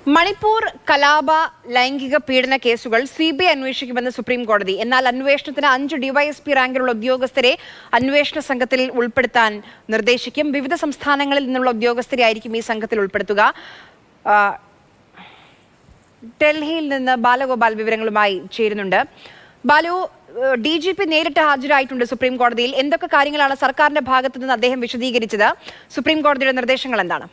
മണിപ്പൂർ കലാപ ലൈംഗിക പീഡന കേസുകൾ സി ബി ഐ അന്വേഷിക്കുമെന്ന് സുപ്രീം കോടതി എന്നാൽ അന്വേഷണത്തിന് അഞ്ച് ഡിവൈഎസ്പി റാങ്കിലുള്ള ഉദ്യോഗസ്ഥരെ അന്വേഷണ സംഘത്തിൽ ഉൾപ്പെടുത്താൻ നിർദ്ദേശിക്കും വിവിധ സംസ്ഥാനങ്ങളിൽ നിന്നുള്ള ഉദ്യോഗസ്ഥരെ ആയിരിക്കും ഈ സംഘത്തിൽ ഉൾപ്പെടുത്തുക ആ, ഡൽഹിയിൽ നിന്ന് ബാലഗോപാൽ വിവരങ്ങളുമായി ചേരുന്നുണ്ട് ബാലു ഡി ജി പി നേരിട്ട് ഹാജരായിട്ടുണ്ട് സുപ്രീം കോടതിയിൽ എന്തൊക്കെ കാര്യങ്ങളാണ് സർക്കാരിന്റെ ഭാഗത്തു നിന്ന് അദ്ദേഹം വിശദീകരിച്ചത് സുപ്രീം കോടതിയുടെ നിർദ്ദേശങ്ങൾ എന്താണ്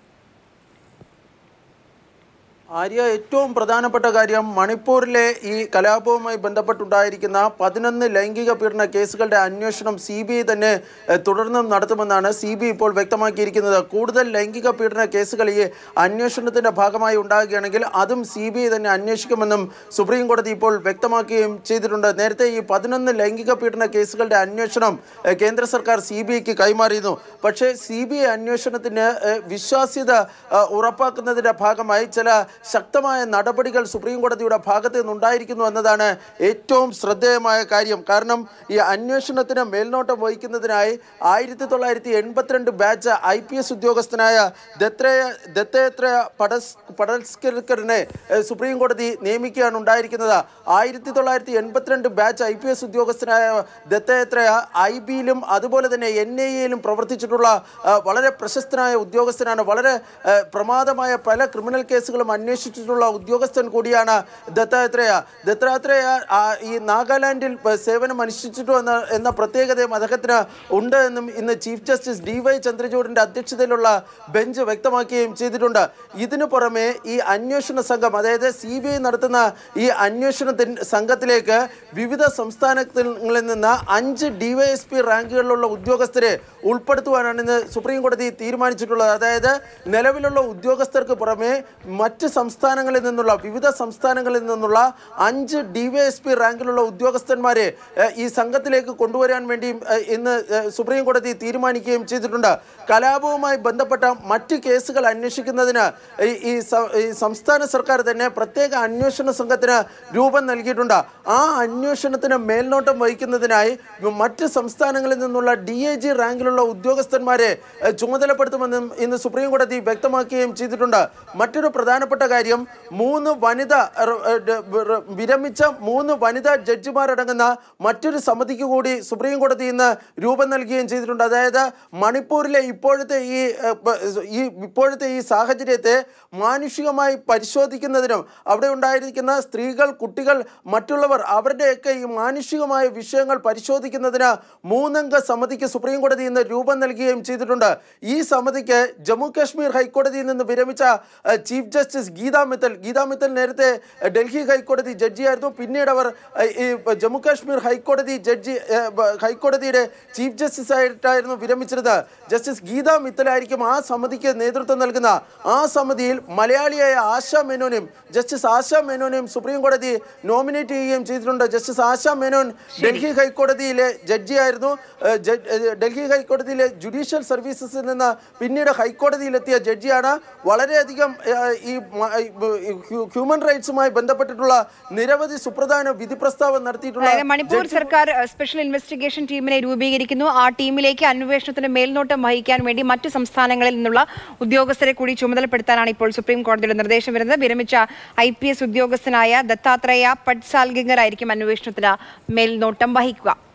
ആര്യ ഏറ്റവും പ്രധാനപ്പെട്ട കാര്യം മണിപ്പൂരിലെ ഈ കലാപവുമായി ബന്ധപ്പെട്ടുണ്ടായിരിക്കുന്ന പതിനൊന്ന് ലൈംഗിക പീഡന കേസുകളുടെ അന്വേഷണം സി ബി ഐ തന്നെ എഹ്, തുടർന്നും നടത്തുമെന്നാണ് സി ബി ഇപ്പോൾ വ്യക്തമാക്കിയിരിക്കുന്നത് കൂടുതൽ ലൈംഗിക പീഡന കേസുകൾ ഈ അന്വേഷണത്തിന്റെ ഭാഗമായി ഉണ്ടാകുകയാണെങ്കിൽ അതും സി ബി ഐ തന്നെ അന്വേഷിക്കുമെന്നും സുപ്രീം കോടതി ഇപ്പോൾ വ്യക്തമാക്കുകയും ചെയ്തിട്ടുണ്ട് നേരത്തെ ഈ പതിനൊന്ന് ലൈംഗിക പീഡന കേസുകളുടെ അന്വേഷണം എഹ്, കേന്ദ്ര സർക്കാർ സി ബി ഐക്ക് കൈമാറിയിരുന്നു പക്ഷേ സി ബി ഐ അന്വേഷണത്തിന് എഹ്, വിശ്വാസ്യത അഹ്, ഉറപ്പാക്കുന്നതിന്റെ ഭാഗമായി ചില ശക്തമായ നടപടികൾ സുപ്രീം കോടതിയുടെ ഭാഗത്ത് നിന്നുണ്ടായിരിക്കുന്നു എന്നതാണ് ഏറ്റവും ശ്രദ്ധേയമായ കാര്യം കാരണം ഈ അന്വേഷണത്തിന് മേൽനോട്ടം വഹിക്കുന്നതിനായി ആയിരത്തി തൊള്ളായിരത്തി എൺപത്തിരണ്ട് ബാച്ച് ഐ പി എസ് ഉദ്യോഗസ്ഥനായ ദത്രേയ ദത്തേത്രയ പടസ് പടസ്കർക്കറിനെ ഏഹ്, സുപ്രീം കോടതി നിയമിക്കുകയാണ് ഉണ്ടായിരിക്കുന്നത് ആയിരത്തി തൊള്ളായിരത്തി എൺപത്തിരണ്ട് ബാച്ച് ഐ പി എസ് ഉദ്യോഗസ്ഥനായ ദത്തേത്രയ ഐ ബിയിലും അതുപോലെ തന്നെ എൻ ഐ എയിലും പ്രവർത്തിച്ചിട്ടുള്ള ആ, വളരെ പ്രശസ്തനായ ഉദ്യോഗസ്ഥനാണ് വളരെ ആ, പ്രമാദമായ പല ക്രിമിനൽ കേസുകളും അന്വേഷിച്ചിട്ടുള്ള ഉദ്യോഗസ്ഥൻ കൂടിയാണ് ദത്താത്രേയ ദത്താത്രേയ ആ, ഈ നാഗാലാൻഡിൽ പ- സേവനം അനുഷ്ഠിച്ചിട്ടു എന്ന എന്ന പ്രത്യേകതയും അദ്ദേഹത്തിന് ഉണ്ട് എന്നും ഇന്ന് ചീഫ് ജസ്റ്റിസ് ഡി വൈ ചന്ദ്രചൂഡിന്റെ അധ്യക്ഷതയിലുള്ള ബെഞ്ച് വ്യക്തമാക്കുകയും ചെയ്തിട്ടുണ്ട് ഇതിനു പുറമെ ഈ അന്വേഷണ സംഘം അതായത് സി ബി ഐ നടത്തുന്ന ഈ അന്വേഷണത്തിൻ സംഘത്തിലേക്ക് വിവിധ സംസ്ഥാനങ്ങളിൽ നിന്ന് അഞ്ച് ഡിവൈഎസ്പി റാങ്കുകളിലുള്ള ഉദ്യോഗസ്ഥരെ ഉൾപ്പെടുത്തുവാനാണ് ഇന്ന് സുപ്രീം കോടതി തീരുമാനിച്ചിട്ടുള്ളത് അതായത് നിലവിലുള്ള ഉദ്യോഗസ്ഥർക്ക് പുറമെ മറ്റ് സംസ്ഥാനങ്ങളിൽ നിന്നുള്ള വിവിധ സംസ്ഥാനങ്ങളിൽ നിന്നുള്ള അഞ്ച് ഡിവൈഎസ്പി റാങ്കിലുള്ള ഉദ്യോഗസ്ഥന്മാരെ ഏഹ്, ഈ സംഘത്തിലേക്ക് കൊണ്ടുവരാൻ വേണ്ടിയും ഏഹ്, ഇന്ന് ഏഹ്, സുപ്രീം കോടതി തീരുമാനിക്കുകയും ചെയ്തിട്ടുണ്ട് കലാപവുമായി ബന്ധപ്പെട്ട മറ്റ് കേസുകൾ അന്വേഷിക്കുന്നതിന് ഈ ഈ സ- ഈ സംസ്ഥാന സർക്കാർ തന്നെ പ്രത്യേക അന്വേഷണ സംഘത്തിന് രൂപം നൽകിയിട്ടുണ്ട് ആ അന്വേഷണത്തിന് മേൽനോട്ടം വഹിക്കുന്നതിനായി മറ്റ് സംസ്ഥാനങ്ങളിൽ നിന്നുള്ള ഡി ഐ ജി റാങ്കിലുള്ള ഉദ്യോഗസ്ഥന്മാരെ ഏഹ്, ചുമതലപ്പെടുത്തുമെന്നും ഇന്ന് സുപ്രീം കോടതി വ്യക്തമാക്കുകയും ചെയ്തിട്ടുണ്ട് മറ്റൊരു പ്രധാനപ്പെട്ട കാര്യം മൂന്ന് വനിത ർ- ഏഹ്, ഡ- ർ- വിരമിച്ച മൂന്ന് വനിതാ ജഡ്ജിമാരടങ്ങുന്ന മറ്റൊരു സമിതിക്ക് കൂടി സുപ്രീം കോടതി ഇന്ന് രൂപം നൽകുകയും ചെയ്തിട്ടുണ്ട് അതായത് മണിപ്പൂരിലെ ഇപ്പോഴത്തെ ഈ ഏഹ്, പ- ഈ ഇപ്പോഴത്തെ ഈ സാഹചര്യത്തെ മാനുഷികമായി പരിശോധിക്കുന്നതിനും അവിടെ ഉണ്ടായിരിക്കുന്ന സ്ത്രീകൾ കുട്ടികൾ മറ്റുള്ളവർ അവരുടെയൊക്കെ ഈ മാനുഷികമായ വിഷയങ്ങൾ പരിശോധിക്കുന്നതിന് മൂന്നംഗ സമിതിക്ക് സുപ്രീം കോടതി ഇന്ന് രൂപം നൽകുകയും ചെയ്തിട്ടുണ്ട് ഈ സമിതിക്ക് ജമ്മു കാശ്മീർ ഹൈക്കോടതിയിൽ നിന്ന് വിരമിച്ച ഏഹ്, ചീഫ് ജസ്റ്റിസ് ഗീതാ മിത്തൽ ഗീതാ മിത്തൽ നേരത്തെ ഏഹ്, ഡൽഹി ഹൈക്കോടതി ജഡ്ജിയായിരുന്നു പിന്നീട് അവർ ഏഹ്, ഈ ജമ്മു കാശ്മീർ ഹൈക്കോടതി ജഡ്ജി ഏഹ്, ബ- ഹൈക്കോടതിയുടെ ചീഫ് ജസ്റ്റിസ് ആയിട്ടായിരുന്നു വിരമിച്ചിരുന്നത് ജസ്റ്റിസ് ഗീതാ മിത്തലായിരിക്കും ആ സമിതിക്ക് നേതൃത്വം നൽകുന്ന ആ സമിതിയിൽ മലയാളിയായ ആശ മേനോനെയും ജസ്റ്റിസ് ആശ മേനോനെയും സുപ്രീം കോടതി നോമിനേറ്റ് ചെയ്യുകയും ചെയ്തിട്ടുണ്ട് ജസ്റ്റിസ് ആശ മേനോൻ ഡൽഹി ഹൈക്കോടതിയിലെ ജഡ്ജിയായിരുന്നു ഏഹ്, ജഡ്- ഏഹ്, ഡൽഹി ഹൈക്കോടതിയിലെ ജുഡീഷ്യൽ സർവീസസിൽ നിന്ന് പിന്നീട് ഹൈക്കോടതിയിലെത്തിയ ജഡ്ജിയാണ് വളരെയധികം ഏഹ്, ഈ മ- ഈ ബ- ഈ ഹ്യൂ- ഹ്യൂമൻ റൈറ്റ്സുമായി ബന്ധപ്പെട്ടിട്ടുള്ള നിരവധി സുപ്രധാന വിധി പ്രസ്താവം നടത്തിയിട്ടുള്ള അതായത് മണിപ്പൂർ സർക്കാർ അഹ്, സ്പെഷ്യൽ ഇൻവെസ്റ്റിഗേഷൻ ടീമിനെ രൂപീകരിക്കുന്നു ആ ടീമിലേക്ക് അന്വേഷണത്തിന് മേൽനോട്ടം വഹിക്കാൻ വേണ്ടി മറ്റു സംസ്ഥാനങ്ങളിൽ നിന്നുള്ള ഉദ്യോഗസ്ഥരെ കൂടി ചുമതലപ്പെടുത്താനാണ് ഇപ്പോൾ സുപ്രീം കോടതിയുടെ നിർദ്ദേശം വരുന്നത് വിരമിച്ച ഐ പി എസ് ഉദ്യോഗസ്ഥനായ ദത്താത്രേയ പട്സാൽഗിംഗർ ആയിരിക്കും അന്വേഷണത്തിന് മേൽനോട്ടം വഹിക്കുക